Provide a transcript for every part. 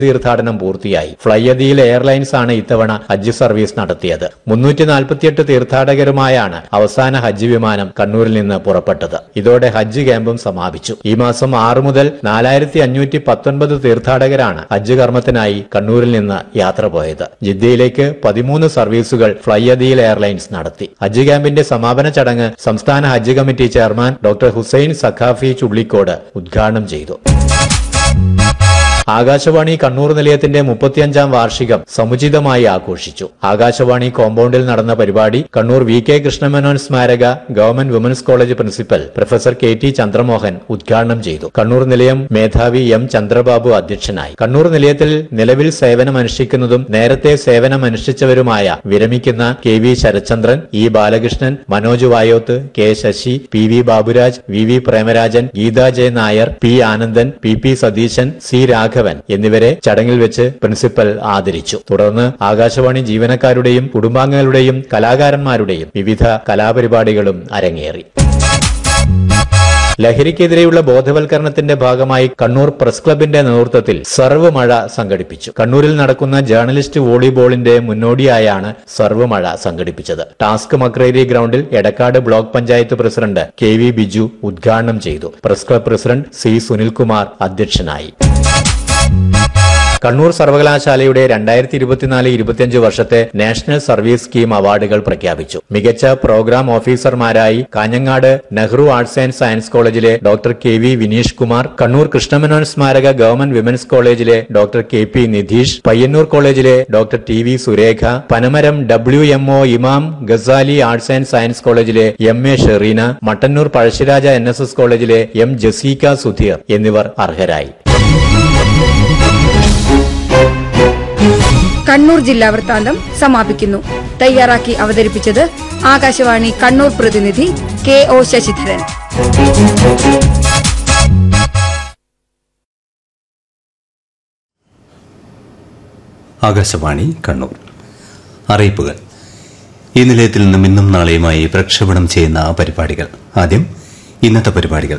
തീർത്ഥാടനം പൂർത്തിയായി ഫ്ലൈയദിയിൽ എയർലൈൻസ് ആണ് ഇത്തവണ ഹജ്ജ് സർവീസ് നടത്തിയത് മുന്നൂറ്റി നാൽപ്പത്തിയെട്ട് തീർത്ഥാടകരുമായാണ് അവസാന ഹജ്ജ് വിമാനം കണ്ണൂരിൽ നിന്ന് പുറപ്പെട്ടത് ഇതോടെ ഹജ്ജ് ക്യാമ്പും സമാപിച്ചു ഈ മാസം ആറ് മുതൽ നാലായിരത്തി അഞ്ഞൂറ്റി പത്തൊൻപത് തീർത്ഥാടകരാണ് ഹജ്ജ് കർമ്മത്തിനായി കണ്ണൂരിൽ നിന്ന് യാത്ര പോയത് ജിദ്ദയിലേക്ക് പതിമൂന്ന് സർവീസുകൾ ഫ്ലൈയദിയിൽ എയർലൈൻസ് നടത്തി ഹജ്ജ് ക്യാമ്പിന്റെ സമാപന ചടങ്ങ് സംസ്ഥാന ഹജ്ജ് committee chairman doctor Hussain Saquafi Chullikode ഉദ്ഘാടനം ചെയ്തു ആകാശവാണി കണ്ണൂർ നിലയത്തിന്റെ മുപ്പത്തിയഞ്ചാം വാർഷികം സമുചിതമായി ആഘോഷിച്ചു ആകാശവാണി കോമ്പൗണ്ടിൽ നടന്ന പരിപാടി കണ്ണൂർ വി കെ കൃഷ്ണമേനോൻ സ്മാരക government women's college principal professor K T Chandramohan ഉദ്ഘാടനം ചെയ്തു കണ്ണൂർ നിലയം മേധാവി എം ചന്ദ്രബാബു അധ്യക്ഷനായി കണ്ണൂർ നിലയത്തിൽ നിലവിൽ സേവനമനുഷ്ഠിക്കുന്നതും നേരത്തെ സേവനമനുഷ്ഠിച്ചവരുമായ വിരമിക്കുന്ന K V Sarathchandran E Balakrishnan Manoj Vayoth K Sasi P V Baburaj V V Premarajan Geetha J Nair P Anandan P P Satheesan C Raghavan എന്നിവരെ ചടങ്ങിൽ വെച്ച് പ്രിൻസിപ്പൽ ആദരിച്ചു തുടർന്ന് ആകാശവാണി ജീവനക്കാരുടെയും കുടുംബാംഗങ്ങളുടെയും കലാകാരന്മാരുടെയും വിവിധ കലാപരിപാടികളും അരങ്ങേറി ലഹരിക്കെതിരെയുള്ള ബോധവൽക്കരണത്തിന്റെ ഭാഗമായി കണ്ണൂർ പ്രസ് ക്ലബിന്റെ നേതൃത്വത്തിൽ സർവ് മഴ സംഘടിപ്പിച്ചു കണ്ണൂരിൽ നടക്കുന്ന ജേർണലിസ്റ്റ് വോളിബോളിന്റെ മുന്നോടിയായാണ് സർവ് മഴ സംഘടിപ്പിച്ചത് ടാസ്ക് മക്രേരി ഗ്രൌണ്ടിൽ Edakkad block panchayat president K V Biju ഉദ്ഘാടനം ചെയ്തു press club president C Sunilkumar അധ്യക്ഷനായി കണ്ണൂർ സർവകലാശാലയുടെ രണ്ടായിരത്തി ഇരുപത്തിനാല് ഇരുപത്തിയഞ്ച് വർഷത്തെ നാഷണൽ സർവീസ് സ്കീം അവാർഡുകൾ പ്രഖ്യാപിച്ചു മികച്ച പ്രോഗ്രാം ഓഫീസർമാരായി Kanhangad Nehru arts and science കോളേജിലെ doctor K V Vineesh Kumar Kannur Krishna Menon സ്മാരക ഗവൺമെന്റ് വിമൻസ് കോളേജിലെ doctor K P Nidheesh Payyanur കോളേജിലെ doctor T V Surekha Panamaram W M O Imam Ghazali arts and science കോളേജിലെ M A Sherina Mattannur Pazhassiraja N S S കോളേജിലെ എം ജസീക സുധീർ എന്നിവർ അർഹരായി കണ്ണൂർ ജില്ലാ വൃത്താന്തം സമാപിക്കുന്നു തയ്യാറാക്കി അവതരിപ്പിച്ചത് ആകാശവാണി കണ്ണൂർ പ്രതിനിധി കെ ഒ ശശിധരൻ ആകാശവാണി കണ്ണൂർ അറിയിപ്പുകൾ ഈ നിലയത്തിൽ നിന്നും ഇന്നും നാളെയുമായി പ്രക്ഷേപണം ചെയ്യുന്ന പരിപാടികൾ ആദ്യം ഇന്നത്തെ പരിപാടികൾ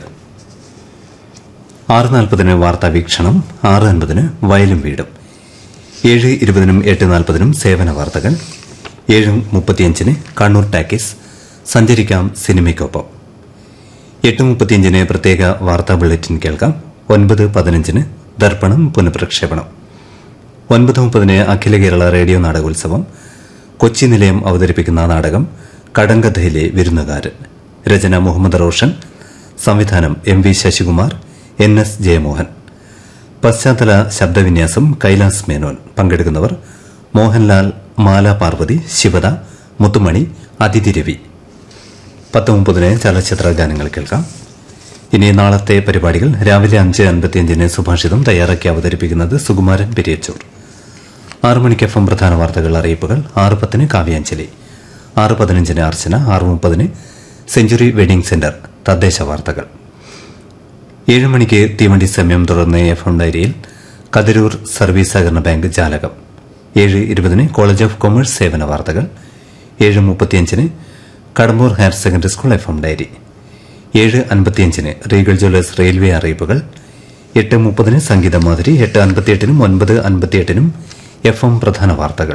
ആറ് നാൽപ്പതിന് വാർത്താ വീക്ഷണം ആറ് അൻപതിന് വയലും വീടും ഏഴ് ഇരുപതിനും എട്ട് നാൽപ്പതിനും സേവന വാർത്തകൾ ഏഴ് മുപ്പത്തിയഞ്ചിന് കണ്ണൂർ ടാക്കീസ് സഞ്ചരിക്കാം സിനിമയ്ക്കൊപ്പം എട്ട് മുപ്പത്തിയഞ്ചിന് പ്രത്യേക വാർത്താ ബുള്ളറ്റിൻ കേൾക്കാം ഒൻപത് പതിനഞ്ചിന് ദർപ്പണം പുനഃപ്രക്ഷേപണം ഒൻപത് മുപ്പതിന് അഖില കേരള റേഡിയോ നാടകോത്സവം കൊച്ചി നിലയം അവതരിപ്പിക്കുന്ന നാടകം കടങ്കഥയിലെ വിരുന്നുകാരൻ രചന മുഹമ്മദ് റോഷൻ സംവിധാനം M V Sasikumar N S Jayamohan പശ്ചാത്തല ശബ്ദവിന്യാസം കൈലാസ് മേനോൻ പങ്കെടുക്കുന്നവർ മോഹൻലാൽ മാല പാർവതി ശിവദ മുത്തുമണി അതിഥി രവി പത്ത് മുപ്പതിന് ചലച്ചിത്ര ഗാനങ്ങൾ കേൾക്കാം ഇനി നാളത്തെ പരിപാടികൾ രാവിലെ അഞ്ച് അൻപത്തിയഞ്ചിന് സുഭാഷിതം തയ്യാറാക്കി അവതരിപ്പിക്കുന്നത് സുകുമാരൻ പെരിയച്ചൂർ ആറ് മണിക്ക് എഫ് എം പ്രധാന വാർത്തകൾ അറിയിപ്പുകൾ ആറ് പത്തിന് കാവ്യാഞ്ജലി ആറ് പതിനഞ്ചിന് അർച്ചന ആറ് മുപ്പതിന് സെഞ്ചുറി വെഡിംഗ് സെന്റർ തദ്ദേശ വാർത്തകൾ ഏഴ് മണിക്ക് തീവണ്ടി സമയം തുടർന്ന് എഫ് എം ഡയറിയിൽ കതിരൂർ സർവീസ് സഹകരണ ബാങ്ക് ജാലകം ഏഴ് ഇരുപതിന് കോളേജ് ഓഫ് കൊമേഴ്സ് സേവന വാർത്തകൾ ഏഴ് മുപ്പത്തിയഞ്ചിന് Kadambur higher secondary school F M diary ഏഴ് അൻപത്തിയഞ്ചിന് റീഗൽ ജ്വല്ലേഴ്സ് റെയിൽവേ അറിയിപ്പുകൾ എട്ട് മുപ്പതിന് സംഗീത മാതിരി എട്ട് അൻപത്തിയെട്ടിനും ഒൻപത് അൻപത്തിയെട്ടിനും എഫ് എം പ്രധാന വാർത്തകൾ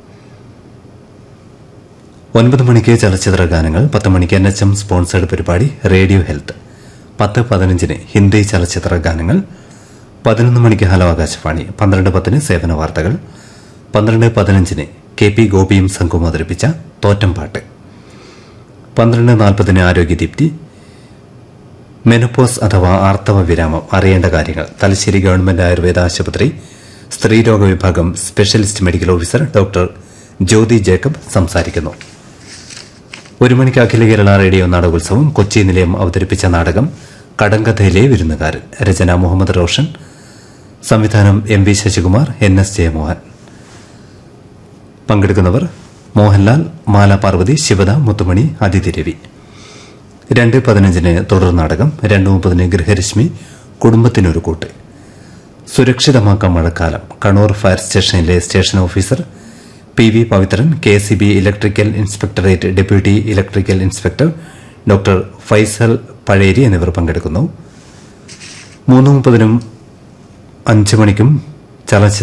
ഒൻപത് മണിക്ക് ചലച്ചിത്ര ഗാനങ്ങൾ പത്ത് മണിക്ക് എൻ എച്ച് എം സ്പോൺസേഡ് പരിപാടി റേഡിയോ ഹെൽത്ത് പത്ത് പതിനഞ്ചിന് ഹിന്ദി ചലച്ചിത്ര ഗാനങ്ങൾ പതിനൊന്ന് മണിക്ക് ഹലോ ആകാശവാണി പന്ത്രണ്ട് പത്തിന് സേവന വാർത്തകൾ പന്ത്രണ്ട് പതിനഞ്ചിന് കെ പി ഗോപിയും സംഘവും അവതരിപ്പിച്ച തോറ്റംപാട്ട് പന്ത്രണ്ട് നാൽപ്പതിന് ആരോഗ്യദീപ്തി മെനോപോസ് അഥവാ ആർത്തവ വിരാമം അറിയേണ്ട കാര്യങ്ങൾ തലശ്ശേരി ഗവൺമെന്റ് ആയുർവേദ ആശുപത്രി സ്ത്രീരോഗ വിഭാഗം specialist medical officer doctor Jyothi Jacob സംസാരിക്കുന്നു ഒരു മണിക്ക് അഖില കേരള റേഡിയോ നാടകോത്സവം കൊച്ചി നിലയം അവതരിപ്പിച്ച നാടകം കടങ്കഥയിലെ വിരുന്നുകാരൻ രചന മുഹമ്മദ് റോഷൻ സംവിധാനം M V Sasikumar N S Jayamohan പങ്കെടുക്കുന്നവർ മോഹൻലാൽ മാല പാർവതി ശിവദ മുത്തുമണി അതിഥി രവി രണ്ട് പതിനഞ്ചിന് തുടർ നാടകം രണ്ട് മുപ്പതിന് ഗൃഹരശ്മി കുടുംബത്തിനൊരു കൂട്ട് സുരക്ഷിതമാക്കാം മഴക്കാലം കണ്ണൂർ ഫയർ സ്റ്റേഷനിലെ station officer P V Pavithran K C B electrical inspectorate deputy electrical inspector doctor Faisal Pazheri എന്നിവർ പങ്കെടുക്കുന്നു മൂന്ന് മുപ്പതിനും അഞ്ച് മണിക്കും ചലച്ചിത്ര